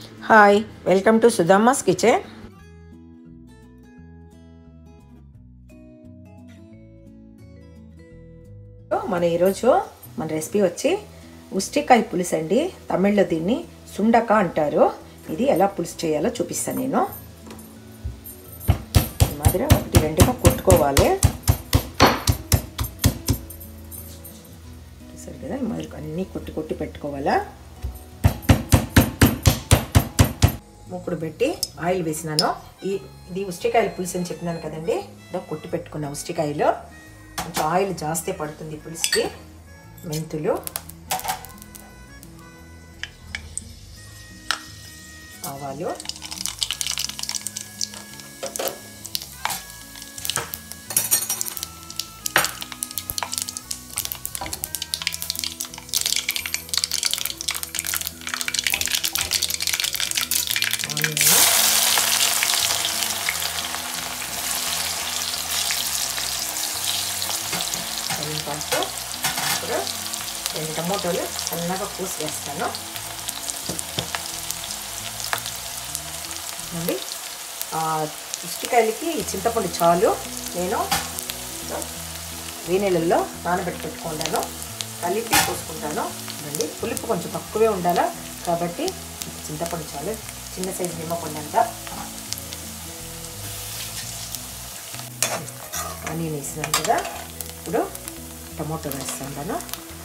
hi welcome to Sudhamma's kitchen మన ఈరోజు మన రెసిపీ వచ్చి ఉస్టికాయ పులుసు అండి తమిళ్లో దీన్ని సుండక అంటారు ఇది ఎలా పులుసు చేయాలో చూపిస్తాను నేను ఈ మాదిరి ఒకటి రెండుగా కొట్టుకోవాలి సరే కదా ఈ మాదిరి అన్నీ కొట్టి కొట్టి పెట్టుకోవాలా మూకుడు పెట్టి ఆయిల్ వేసినాను ఈ ఇది ఉస్టికాయల పులుసు అని చెప్పినాను కదండి ఇదో కొట్టి పెట్టుకున్న ఉస్టికాయలు కొంచెం ఆయిల్ జాస్తి పడుతుంది పులుసుకి మెంతులు ఆవాలు ఆనియన్ కరివేపాకు ఇప్పుడు రెండు టమోటాలు సన్నగా పూసి వేస్తాను అండి ఉష్టికాయలకి ఈ చింతపండు చాలు నేను వేనీళ్ళల్లో నానబెట్టి పెట్టుకుంటాను కలిపి పోసుకుంటాను అండి పులుపు కొంచెం తక్కువే ఉండాలా కాబట్టి చింతపండు చాలు చిన్న సైజు నిమ్మపండు అంతా ఆనియన్ వేసినాను కదా ఇప్పుడు టమోటో వేస్తాను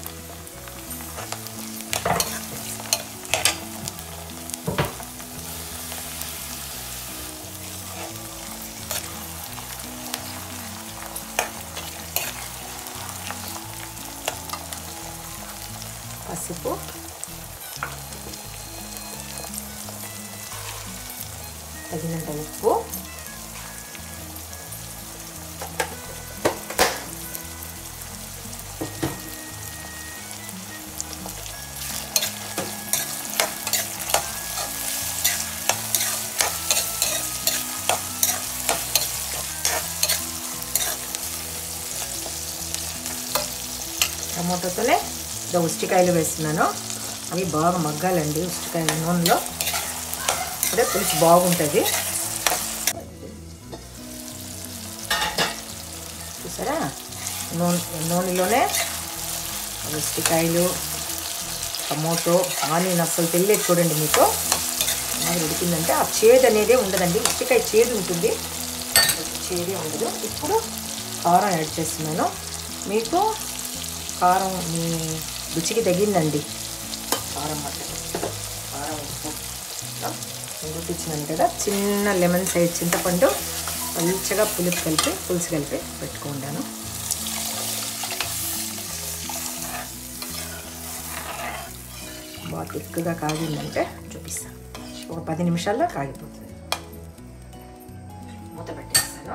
పసుపు తగినంత ఉప్పు టమాటోతోనే ఇదో ఉస్టికాయలు వేస్తున్నాను అవి బాగా మగ్గాలండి ఉస్టికాయల నూనెలో ఇప్పుడే పులుసు బాగుంటుంది చూసారా నూనె నూనెలోనే ఉస్టికాయలు టమోటో ఆనియన్ అస్సలు తెలియదు చూడండి మీకు బాగా ఉడికిందంటే ఆ చేదు అనేదే ఉండదండి ఉస్టికాయ చేదు ఉంటుంది చేదే ఉండదు ఇప్పుడు కారం యాడ్ చేస్తున్నాను మీకు కారం మీ రుచికి తగిందండి కారం మటన్ కారం ఉప్పు ఉడిపించినాను కదా చిన్న లెమన్ సైజ్ చింతపండు మంచిగా పులుపు కలిపి పులుసు కలిపి పెట్టుకుంటాను బాగా తిక్కుగా కాగిందంటే చూపిస్తాను ఒక పది నిమిషాల్లో కాగిపోతుంది మూత పెట్టేస్తాను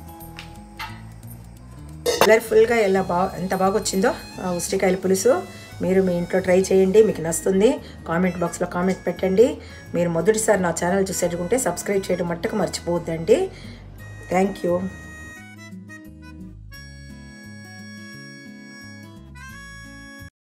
కలర్ఫుల్గా ఎలా బాగా ఎంత బాగా వచ్చిందో ఆ ఉసిరికాయల పులుసు మీరు మీ ఇంట్లో ట్రై చేయండి మీకు నచ్చుతుంది కామెంట్ బాక్స్లో కామెంట్ పెట్టండి మీరు మొదటిసారి నా ఛానల్ చూసేటుకుంటే సబ్స్క్రైబ్ చేయడం మట్టుకు మర్చిపోవద్దండి థ్యాంక్ యూ